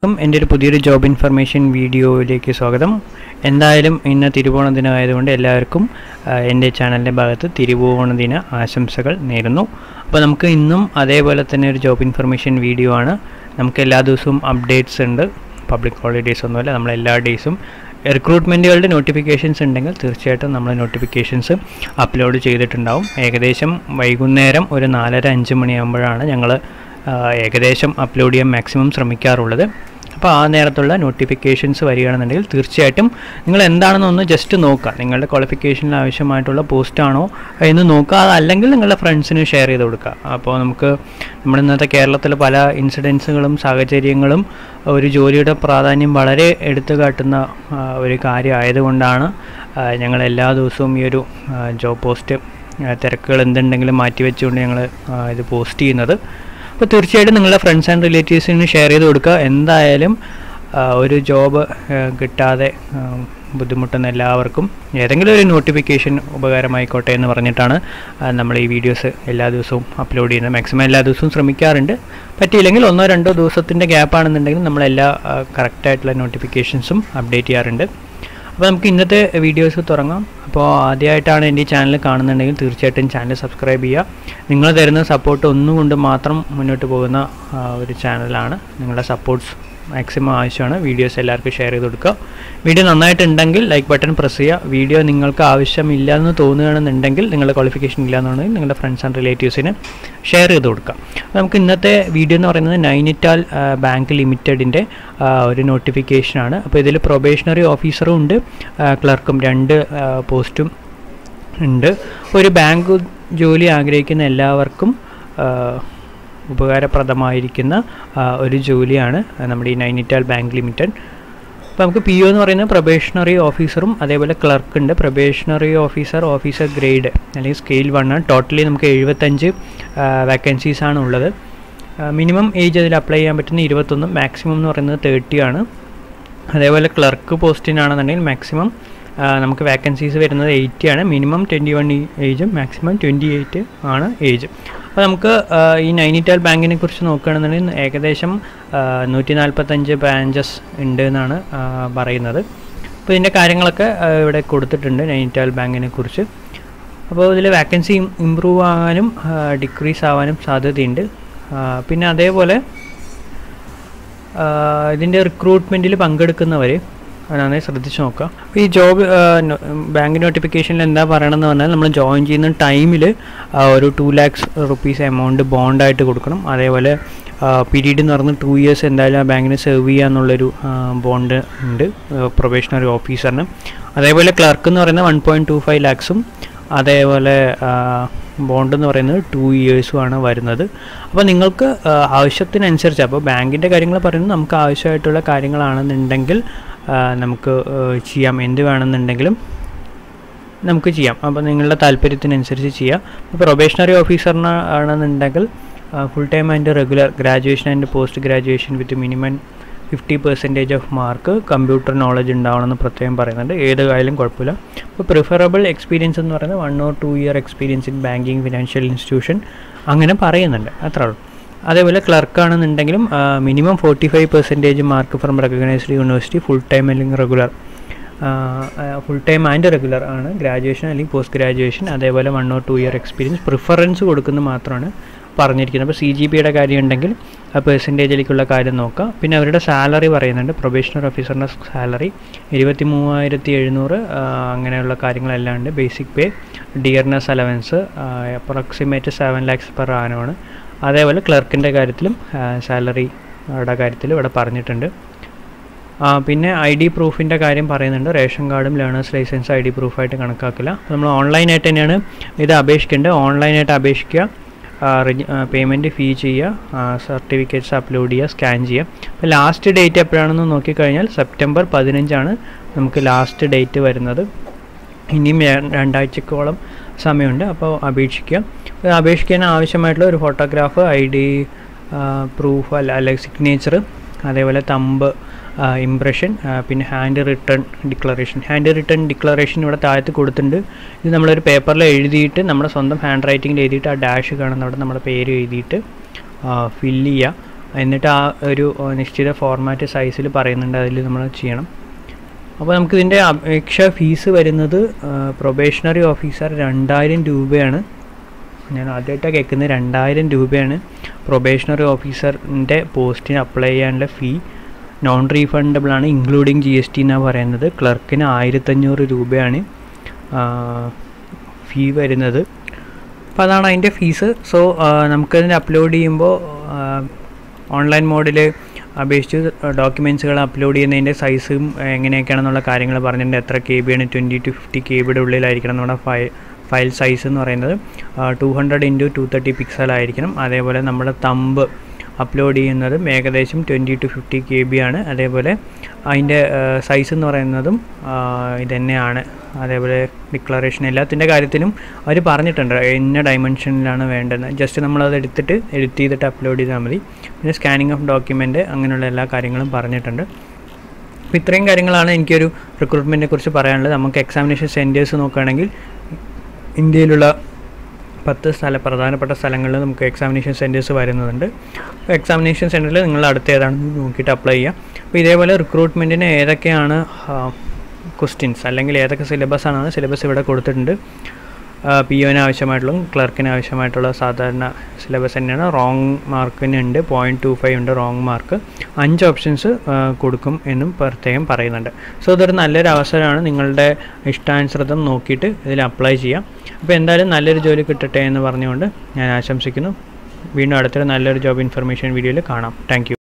എല്ലാവർക്കും എൻ്റെ ഒരു പുതിയൊരു ജോബ് ഇൻഫർമേഷൻ വീഡിയോയിലേക്ക് സ്വാഗതം എന്തായാലും ഇന്ന് തിരുവോണ ദിനമായതുകൊണ്ട് എല്ലാവർക്കും ആ, എൻ്റെ ചാനലിൻ്റെ ഭാഗത്ത് തിരുവോണ ദിന ആശംസകൾ നേരുന്നു അപ്പോൾ നമുക്ക് ഇന്നും അതേപോലെ തന്നെ ഒരു ജോബ് ഇൻഫർമേഷൻ വീഡിയോ ആണ് നമുക്ക് എല്ലാ ദിവസവും അപ്ഡേറ്റ്സ് ഉണ്ട് പബ്ലിക് ഹോളിഡേയ്സ് ഒന്നുമല്ല നമ്മൾ എല്ലാ ഡേയ്സും റിക്രൂട്ട്മെൻറ്റുകളുടെ നോട്ടിഫിക്കേഷൻസ് ഉണ്ടെങ്കിൽ തീർച്ചയായിട്ടും നമ്മൾ നോട്ടിഫിക്കേഷൻസ് അപ്ലോഡ് ചെയ്തിട്ടുണ്ടാവും ഏകദേശം വൈകുന്നേരം ഒരു നാലര അഞ്ച് മണിയാകുമ്പോഴാണ് ഞങ്ങൾ ഏകദേശം അപ്ലോഡ് ചെയ്യാൻ മാക്സിമം ശ്രമിക്കാറുള്ളത് അപ്പോൾ ആ നേരത്തുള്ള നോട്ടിഫിക്കേഷൻസ് വരികയാണെന്നുണ്ടെങ്കിൽ തീർച്ചയായിട്ടും നിങ്ങൾ എന്താണെന്ന് ഒന്ന് ജസ്റ്റ് നോക്കുക നിങ്ങളുടെ ക്വാളിഫിക്കേഷനിൽ ആവശ്യമായിട്ടുള്ള പോസ്റ്റാണോ എന്ന് നോക്കുക അതല്ലെങ്കിൽ നിങ്ങളുടെ ഫ്രണ്ട്സിന് ഷെയർ ചെയ്ത് കൊടുക്കുക അപ്പോൾ നമുക്ക് നമ്മുടെ ഇന്നത്തെ കേരളത്തിൽ പല ഇൻസിഡൻസുകളും സാഹചര്യങ്ങളും ഒരു ജോലിയുടെ പ്രാധാന്യം വളരെ എടുത്തു കാട്ടുന്ന ആ, ഒരു കാര്യം ആയതുകൊണ്ടാണ് ആ, ഞങ്ങൾ എല്ലാ ദിവസവും ഈ ഒരു ജോബ് പോസ്റ്റ് തിരക്കുകൾ എന്തുണ്ടെങ്കിലും മാറ്റി വെച്ചുകൊണ്ട് ഞങ്ങൾ ഇത് പോസ്റ്റ് ചെയ്യുന്നത് അപ്പോൾ തീർച്ചയായിട്ടും നിങ്ങളുടെ ഫ്രണ്ട്സ് ആൻഡ് റിലേറ്റീവ്സിന് ഷെയർ ചെയ്ത് കൊടുക്കുക എന്തായാലും ആ, ഒരു ജോബ് കിട്ടാതെ ആ, ബുദ്ധിമുട്ടുന്ന എല്ലാവർക്കും ഏതെങ്കിലും ഒരു നോട്ടിഫിക്കേഷൻ ഉപകാരമായിക്കോട്ടെ എന്ന് പറഞ്ഞിട്ടാണ് ആ, നമ്മൾ ഈ വീഡിയോസ് എല്ലാ ദിവസവും അപ്ലോഡ് ചെയ്യുന്നത് മാക്സിമം എല്ലാ ദിവസവും ശ്രമിക്കാറുണ്ട് പറ്റിയില്ലെങ്കിൽ ഒന്നോ രണ്ടോ ദിവസത്തിൻ്റെ ഗ്യാപ്പ് ആണെന്നുണ്ടെങ്കിൽ നമ്മളെല്ലാ കറക്റ്റായിട്ടുള്ള നോട്ടിഫിക്കേഷൻസും അപ്ഡേറ്റ് ചെയ്യാറുണ്ട് അപ്പോൾ നമുക്ക് ഇന്നത്തെ വീഡിയോസ് തുടങ്ങാം അപ്പോൾ ആദ്യമായിട്ടാണ് എൻ്റെ ഈ ചാനൽ കാണുന്നുണ്ടെങ്കിൽ തീർച്ചയായിട്ടും ചാനൽ സബ്സ്ക്രൈബ് ചെയ്യുക നിങ്ങൾ തരുന്ന സപ്പോർട്ട് ഒന്നുകൊണ്ട് മാത്രം മുന്നോട്ട് പോകുന്ന ആ, ഒരു ചാനലാണ് നിങ്ങളുടെ സപ്പോർട്ട്സ് മാക്സിമം ആവശ്യമാണ് വീഡിയോസ് എല്ലാവർക്കും ഷെയർ ചെയ്ത് കൊടുക്കുക വീഡിയോ നന്നായിട്ടുണ്ടെങ്കിൽ ലൈക്ക് ബട്ടൺ പ്രസ് ചെയ്യുക വീഡിയോ നിങ്ങൾക്ക് ആവശ്യമില്ല എന്ന് തോന്നുകയാണെന്നുണ്ടെങ്കിൽ നിങ്ങളുടെ ക്വാളിഫിക്കേഷൻ ഇല്ലാന്നുണ്ടെങ്കിൽ നിങ്ങളുടെ ഫ്രണ്ട്സ് ആൻഡ് റിലേറ്റീവ്സിന് ഷെയർ ചെയ്ത് കൊടുക്കുക അപ്പോൾ നമുക്ക് ഇന്നത്തെ വീഡിയോ എന്ന് പറയുന്നത് നൈനിറ്റാൽ ബാങ്ക് ലിമിറ്റഡിൻ്റെ ഒരു നോട്ടിഫിക്കേഷനാണ് അപ്പോൾ ഇതിൽ പ്രൊബേഷണറി ഓഫീസറും ഉണ്ട് ക്ലർക്കും രണ്ട് പോസ്റ്റും ഉണ്ട് ഒരു ബാങ്ക് ജോലി ആഗ്രഹിക്കുന്ന എല്ലാവർക്കും ആ, ഉപകാരപ്രദമായിരിക്കുന്ന ആ, ഒരു ജോലിയാണ് നമ്മുടെ ഈ നൈനിറ്റാൽ ബാങ്ക് ലിമിറ്റഡ് അപ്പോൾ നമുക്ക് പി ഒ എന്ന് പറയുന്നത് പ്രൊബേഷണറി ഓഫീസറും അതേപോലെ ക്ലർക്ക് ഉണ്ട് പ്രൊബേഷണറി ഓഫീസർ ഓഫീസർ ഗ്രേഡ് അല്ലെങ്കിൽ സ്കെയിൽ വൺ ആണ് ടോട്ടലി നമുക്ക് എഴുപത്തഞ്ച് വാക്കൻസീസ് ആണ് ഉള്ളത് മിനിമം ഏജ് അതിൽ അപ്ലൈ ചെയ്യാൻ പറ്റുന്ന ഇരുപത്തൊന്നും മാക്സിമം എന്ന് പറയുന്നത് തേർട്ടി ആണ് അതേപോലെ ക്ലർക്ക് പോസ്റ്റിനാണെന്നുണ്ടെങ്കിൽ മാക്സിമം നമുക്ക് വാക്കൻസീസ് വരുന്നത് എയ്റ്റി ആണ് മിനിമം ട്വൻറ്റി വൺ ഏജും മാക്സിമം ട്വൻറ്റി എയ്റ്റ് ആണ് ഏജ് അപ്പോൾ നമുക്ക് ആ, ഈ നൈനിറ്റാൽ ബാങ്കിനെ കുറിച്ച് നോക്കുകയാണെന്നുണ്ടെങ്കിൽ ഏകദേശം നൂറ്റി നാൽപ്പത്തഞ്ച് ബ്രാഞ്ചസ് ഉണ്ട് എന്നാണ് ആ, പറയുന്നത് അപ്പോൾ ഇതിൻ്റെ കാര്യങ്ങളൊക്കെ ആ, ഇവിടെ കൊടുത്തിട്ടുണ്ട് നൈനിറ്റാൽ ബാങ്കിനെ കുറിച്ച് അപ്പോൾ ഇതിൽ വാക്കൻസി ഇമ്പ്രൂവ് ആകാനും ഡിക്രീസ് ആവാനും സാധ്യതയുണ്ട് ആ, പിന്നെ അതേപോലെ ആഹ് ഇതിൻ്റെ റിക്രൂട്ട്മെൻറ്റിൽ പങ്കെടുക്കുന്നവർ നന്നായി ശ്രദ്ധിച്ച് നോക്കുക അപ്പോൾ ഈ ജോബ് ബാങ്ക് നോട്ടിഫിക്കേഷനിൽ എന്താ പറയണമെന്ന് പറഞ്ഞാൽ നമ്മൾ ജോയിൻ ചെയ്യുന്ന ടൈമിൽ ഒരു ടു ലാക്സ് റുപ്പീസ് എമൗണ്ട് ബോണ്ടായിട്ട് കൊടുക്കണം അതേപോലെ പീരീഡ് എന്ന് പറഞ്ഞ് ടു ഇയേഴ്സ് എന്തായാലും ആ ബാങ്കിന് സെർവ് ചെയ്യുക എന്നുള്ളൊരു ബോണ്ട് ഉണ്ട് പ്രൊബേഷണറി ഓഫീസറിന് അതേപോലെ ക്ലർക്ക് എന്ന് പറയുന്നത് വൺ പോയിൻറ്റ് ടു ഫൈവ് ലാക്സും അതേപോലെ ബോണ്ട് എന്ന് പറയുന്നത് ടു ഇയേഴ്സുമാണ് വരുന്നത് അപ്പോൾ നിങ്ങൾക്ക് ആ, ആവശ്യത്തിനനുസരിച്ച് അപ്പോൾ ബാങ്കിൻ്റെ കാര്യങ്ങൾ പറയുന്നത് നമുക്ക് ആവശ്യമായിട്ടുള്ള കാര്യങ്ങളാണെന്നുണ്ടെങ്കിൽ ആ, നമുക്ക് ആ, ചെയ്യാം എന്ത് വേണമെന്നുണ്ടെങ്കിലും നമുക്ക് ചെയ്യാം അപ്പോൾ നിങ്ങളുടെ താല്പര്യത്തിനനുസരിച്ച് ചെയ്യാം ഇപ്പോൾ പ്രൊബേഷണറി ഓഫീസറിന് ആണെന്നുണ്ടെങ്കിൽ full time and regular graduation and post graduation with minimum fifty percentage of mark computer knowledge ഉണ്ടാവണമെന്ന് പ്രത്യേകം പറയുന്നുണ്ട് ഏത് കാര്യം കുഴപ്പമില്ല അപ്പോൾ പ്രിഫറബിൾ എക്സ്പീരിയൻസ് എന്ന് പറയുന്നത് one or two year experience in banking financial institution അങ്ങനെ പറയുന്നുണ്ട് അത്രേ ഉള്ളൂ അതേപോലെ ക്ലർക്കാണെന്നുണ്ടെങ്കിലും minimum forty five percentage mark from recognised university full time അല്ലെങ്കിൽ regular full time and regular ആണ് ഗ്രാജുവേഷൻ അല്ലെങ്കിൽ പോസ്റ്റ് ഗ്രാജുവേഷൻ അതേപോലെ one or two year experience preference കൊടുക്കുന്നത് മാത്രമാണ് പറഞ്ഞിരിക്കുന്നത് അപ്പോൾ സി ജി പിയുടെ കാര്യം ഉണ്ടെങ്കിൽ ആ പെർസെൻറ്റേജിലേക്കുള്ള കാര്യം നോക്കുക പിന്നെ അവരുടെ സാലറി പറയുന്നുണ്ട് പ്രൊബേഷണർ ഓഫീസറിൻ്റെ സാലറി ഇരുപത്തി മൂവായിരത്തി എഴുന്നൂറ് അങ്ങനെയുള്ള കാര്യങ്ങളെല്ലാം ഉണ്ട് basic pay dearness allowance approximate seven lakhs per ആനമാണ് അതേപോലെ ക്ലർക്കിൻ്റെ കാര്യത്തിലും സാലറി യുടെ കാര്യത്തിൽ ഇവിടെ പറഞ്ഞിട്ടുണ്ട് ആ, പിന്നെ ഐ ഡി പ്രൂഫിൻ്റെ കാര്യം പറയുന്നുണ്ട് റേഷൻ കാർഡും ലേണേഴ്സ് ലൈസൻസ് ഐ ഡി പ്രൂഫായിട്ട് കണക്കാക്കില്ല നമ്മൾ ഓൺലൈനായിട്ട് തന്നെയാണ് ഇത് അപേക്ഷിക്കേണ്ടത് ഓൺലൈനായിട്ട് അപേക്ഷിക്കുക പേയ്മെൻറ്റ് ഫീ ചെയ്യുക സർട്ടിഫിക്കറ്റ്സ് അപ്ലോഡ് ചെയ്യുക സ്കാൻ ചെയ്യുക അപ്പോൾ ലാസ്റ്റ് ഡേറ്റ് എപ്പോഴാണെന്ന് നോക്കിക്കഴിഞ്ഞാൽ സെപ്റ്റംബർ പതിനഞ്ചാണ് നമുക്ക് ലാസ്റ്റ് ഡേറ്റ് വരുന്നത് ഇനിയും ര- രണ്ടാഴ്ചക്കോളം സമയമുണ്ട് അപ്പോൾ അപേക്ഷിക്കുക അപ്പോൾ അപേക്ഷിക്കാൻ ആവശ്യമായിട്ടുള്ള ഒരു ഫോട്ടോഗ്രാഫ് ഐ ഡി പ്രൂഫ് അല്ല അല്ലെങ്കിൽ സിഗ്നേച്ചർ അതേപോലെ തമ്പ് ഇംപ്രഷൻ പിന്നെ hand return declaration hand return declaration ഇവിടെ താഴത്ത് കൊടുത്തിട്ടുണ്ട് ഇത് നമ്മളൊരു പേപ്പറിൽ എഴുതിയിട്ട് നമ്മുടെ സ്വന്തം ഹാൻഡ് റൈറ്റിങ്ങിൽ എഴുതിയിട്ട് ആ ഡാഷ് കാണുന്ന അവിടെ നമ്മുടെ പേര് എഴുതിയിട്ട് ഫില്ല് ചെയ്യുക എന്നിട്ട് ആ ഒരു ഏഹ്, നിശ്ചിത ഫോർമാറ്റ് സൈസിൽ പറയുന്നുണ്ട് അതിൽ നമ്മൾ ചെയ്യണം അപ്പോൾ നമുക്കിതിൻ്റെ അപേക്ഷ ഫീസ് വരുന്നത് പ്രൊബേഷണറി ഓഫീസർ രണ്ടായിരം രൂപയാണ് ഞാൻ ആദ്യമായിട്ടാണ് കേൾക്കുന്നത് രണ്ടായിരം രൂപയാണ് പ്രൊബേഷണറി ഓഫീസറിൻ്റെ പോസ്റ്റിന് അപ്ലൈ ചെയ്യാനുള്ള ഫീ നോൺ റീഫണ്ടബിൾ ആണ് ഇൻക്ലൂഡിങ് ജി എസ് ടി എന്നാണ് പറയുന്നത് ക്ലർക്കിന് ആയിരത്തഞ്ഞൂറ് രൂപയാണ് ഫീ വരുന്നത് അപ്പോൾ അതാണ് അതിൻ്റെ ഫീസ് സോ നമുക്കതിന് അപ്ലോഡ് ചെയ്യുമ്പോൾ ഓൺലൈൻ മോഡിൽ അപേക്ഷിച്ച് ഡോക്യുമെൻറ്റ്സുകൾ അപ്ലോഡ് ചെയ്യുന്നതിൻ്റെ സൈസും എങ്ങനെയൊക്കെയാണെന്നുള്ള കാര്യങ്ങൾ പറഞ്ഞിട്ടുണ്ട് എത്ര കെ ബി ആണ് ട്വൻറ്റി ടു ഫിഫ്റ്റി കെ ബിയുടെ ഉള്ളിലായിരിക്കണം നമ്മുടെ ഫൈ ഫയൽ സൈസ് എന്ന് പറയുന്നത് two hundred into two thirty pixel ആയിരിക്കണം അതേപോലെ നമ്മുടെ തമ്പ് അപ്ലോഡ് ചെയ്യുന്നതും ഏകദേശം twenty two fifty K B ആണ് അതേപോലെ അതിൻ്റെ സൈസ് എന്ന് പറയുന്നതും ആ, ഇതന്നെയാണ് അതേപോലെ ഡിക്ലറേഷൻ എല്ലാത്തിൻ്റെ കാര്യത്തിലും അവർ പറഞ്ഞിട്ടുണ്ട് ഇന്ന ഡയമെൻഷനിലാണ് വേണ്ടത് ജസ്റ്റ് നമ്മളത് എടുത്തിട്ട് എഡിറ്റ് ചെയ്തിട്ട് അപ്ലോഡ് ചെയ്താൽ മതി പിന്നെ സ്കാനിങ് ഓഫ് ഡോക്യുമെൻ്റ് അങ്ങനെയുള്ള എല്ലാ കാര്യങ്ങളും പറഞ്ഞിട്ടുണ്ട് അപ്പോൾ ഇത്രയും കാര്യങ്ങളാണ് എനിക്കൊരു റിക്രൂട്ട്മെൻറ്റിനെ കുറിച്ച് പറയാനുള്ളത് നമുക്ക് എക്സാമിനേഷൻ സെൻറ്റേഴ്സ് നോക്കുകയാണെങ്കിൽ ഇന്ത്യയിലുള്ള പത്ത് സ്ഥല പ്രധാനപ്പെട്ട സ്ഥലങ്ങളിൽ നമുക്ക് എക്സാമിനേഷൻ സെൻറ്റേഴ്സ് വരുന്നുണ്ട് അപ്പോൾ എക്സാമിനേഷൻ സെൻറ്ററിൽ നിങ്ങൾ അടുത്ത ഏതാണെന്ന് നോക്കിയിട്ട് അപ്ലൈ ചെയ്യാം അപ്പോൾ ഇതേപോലെ റിക്രൂട്ട്മെൻറ്റിന് ഏതൊക്കെയാണ് ക്വസ്റ്റ്യൻസ് അല്ലെങ്കിൽ ഏതൊക്കെ സിലബസ് ആണ് സിലബസ് ഇവിടെ കൊടുത്തിട്ടുണ്ട് പി ഒന് ആവശ്യമായിട്ടുള്ള ക്ലർക്കിന് ആവശ്യമായിട്ടുള്ള സാധാരണ സിലബസ് തന്നെയാണ് റോങ് മാർക്കിന് ഉണ്ട് പോയിൻറ്റ് ടു ഫൈവ് ഉണ്ട് റോങ് മാർക്ക് അഞ്ച് ഓപ്ഷൻസ് കൊടുക്കും എന്നും പ്രത്യേകം പറയുന്നുണ്ട് സോ ഇതൊരു നല്ലൊരു അവസരമാണ് നിങ്ങളുടെ ഇഷ്ടാനുസൃതം നോക്കിയിട്ട് ഇതിൽ അപ്ലൈ ചെയ്യാം അപ്പോൾ എന്തായാലും നല്ലൊരു ജോലി കിട്ടട്ടെ എന്ന് പറഞ്ഞുകൊണ്ട് ഞാൻ ആശംസിക്കുന്നു വീണ്ടും അടുത്തൊരു നല്ലൊരു ജോബ് ഇൻഫർമേഷൻ വീഡിയോയിൽ കാണാം താങ്ക്